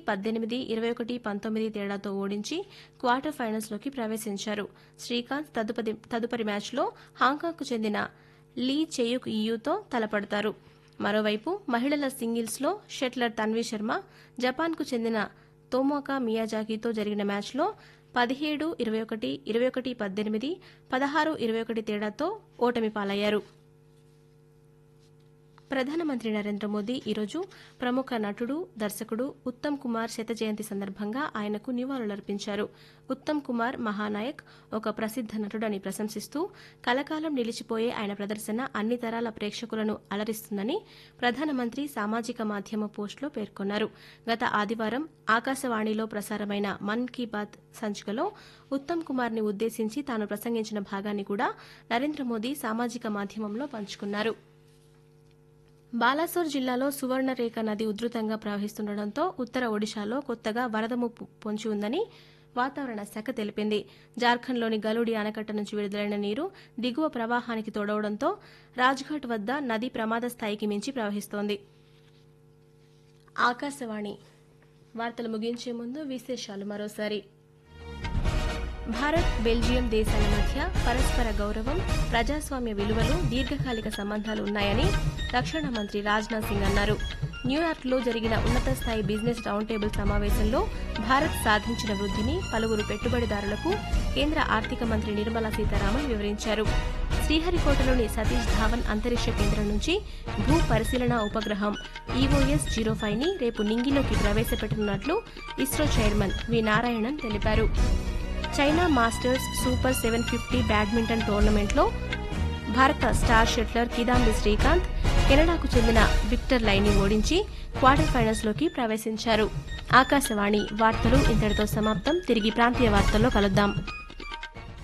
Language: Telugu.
పద్దెనిమిది ఇరవై ఒకటి పంతొమ్మిది తేడాతో ఓడించి క్వార్టర్ ఫైనల్స్లోకి ప్రవేశించారు శ్రీకాంత్ తదుపరి తదుపరి మ్యాచ్లో హాంకాంగ్కు చెందిన లీ చెయుక్ ఇయూతో తలపడతారు మరోవైపు మహిళల సింగిల్స్లో షెట్లర్ తన్వీ శర్మ జపాన్కు చెందిన తోమోకా మియాజాకితో జరిగిన మ్యాచ్లో పదిహేడు ఇరవై ఒకటి ఇరవై ఒకటి పద్దెనిమిది పదహారు ఇరవై ఒకటి తేడాతో ఓటమి పాలయ్యారు ప్రధానమంత్రి నరేంద్ర మోదీ ఈరోజు ప్రముఖ నటుడు దర్శకుడు ఉత్తమ్ కుమార్ శత జయంతి సందర్భంగా ఆయనకు నివాళులర్పించారు ఉత్తమ్ కుమార్ మహానాయక్ ఒక ప్రసిద్ధ నటుడని ప్రశంసిస్తూ కలకాలం నిలిచిపోయే ఆయన ప్రదర్శన అన్ని తరాల ప్రేక్షకులను అలరిస్తుందని ప్రధానమంత్రి సామాజిక మాధ్యమ పోస్టులో పేర్కొన్నారు గత ఆదివారం ఆకాశవాణిలో ప్రసారమైన మన్ కీ బాత్ సంచికలో ఉత్తమ్ కుమార్ని ఉద్దేశించి తాను ప్రసంగించిన భాగాన్ని కూడా నరేంద్ర మోదీ సామాజిక మాధ్యమంలో పంచుకున్నారు బాలాసోర్ జిల్లాలో సువర్ణరేఖ నది ఉధృతంగా ప్రవహిస్తుండటంతో ఉత్తర ఒడిశాలో కొత్తగా వరద ముప్పు పొంచి ఉందని వాతావరణ శాఖ తెలిపింది జార్ఖండ్లోని గలుడి ఆనకట్ట నుంచి విడుదలైన నీరు దిగువ ప్రవాహానికి తోడవడంతో రాజ్ఘాట్ వద్ద నది ప్రమాద స్థాయికి మించి ప్రవహిస్తోంది ఆకాశవాణి వార్తలు ముగించే ముందు విశేషాలు మరోసారి భారత్ బెల్జియం దేశాల మధ్య పరస్పర గౌరవం ప్రజాస్వామ్య విలువలు దీర్ఘకాలిక సంబంధాలు ఉన్నాయని రక్షణ మంత్రి రాజ్నాథ్ సింగ్ అన్నారు న్యూయార్క్లో జరిగిన ఉన్నత స్థాయి బిజినెస్ రౌండ్ టేబుల్ సమావేశంలో భారత్ సాధించిన వృద్ధిని పలువురు పెట్టుబడిదారులకు కేంద్ర ఆర్థిక మంత్రి నిర్మలా సీతారామన్ వివరించారు శ్రీహరికోటలోని సతీష్ ధావన్ అంతరిక్ష కేంద్రం నుంచి భూ పరిశీలన ఉపగ్రహం ఈఓఎస్ జీరో ఫైవ్ ని రేపు నింగిలోకి ప్రవేశపెట్టనున్నట్లు ఇస్రో చైర్మన్ వి నారాయణన్ తెలిపారు China Masters super seven fifty badminton టోర్నమెంట్లో భారత స్టార్ షట్లర్ కిదాంబి శ్రీకాంత్ కెనడాకు చెందిన విక్టర్ లైని ఓడించి క్వార్టర్ ఫైనల్స్లోకి ప్రవేశించారు ఆకాశవాణి వార్తలు ఇంతటితో సమాప్తం తిరిగి ప్రాంతీయ వార్తల్లో కలుద్దాం